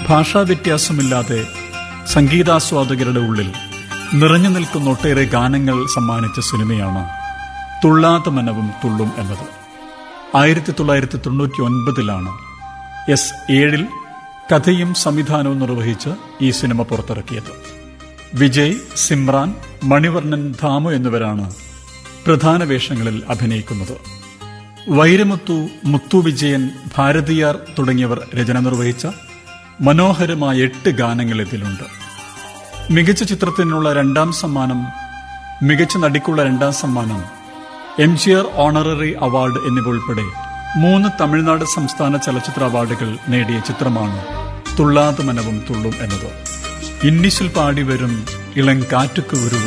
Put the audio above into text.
ഭാഷാ വ്യത്യാസമില്ലാതെ സംഗീതാസ്വാദകരുടെ ഉള്ളിൽ നിറഞ്ഞു നിൽക്കുന്ന ഒട്ടേറെ ഗാനങ്ങൾ സമ്മാനിച്ച സിനിമയാണ് തുള്ളാത്ത മനവും തുള്ളും എന്നത് ആയിരത്തി തൊള്ളായിരത്തി തൊണ്ണൂറ്റി ഒൻപതിലാണ് എസ് ഏഴിൽ കഥയും സംവിധാനവും നിർവഹിച്ച് ഈ സിനിമ പുറത്തിറക്കിയത് വിജയ് സിമ്രാൻ മണിവർണ്ണൻ ധാമു എന്നിവരാണ് പ്രധാന വേഷങ്ങളിൽ അഭിനയിക്കുന്നത് വൈരമുത്തു മുത്തു വിജയൻ ഭാരതിയാർ തുടങ്ങിയവർ രചന നിർവഹിച്ച മനോഹരമായ എട്ട് ഗാനങ്ങൾ ഇതിലുണ്ട് മികച്ച ചിത്രത്തിനുള്ള രണ്ടാം സമ്മാനം മികച്ച നടിക്കുള്ള രണ്ടാം സമ്മാനം എം ജി ആർ ഓണററി അവാർഡ് എന്നിവ ഉൾപ്പെടെ മൂന്ന് തമിഴ്നാട് സംസ്ഥാന ചലച്ചിത്ര അവാർഡുകൾ നേടിയ ചിത്രമാണ് തുള്ളാത മനവും തുള്ളും എന്നത് ഇന്നിശിൽ പാടി വരും ഇളം കാറ്റുക്ക് ഉരുവും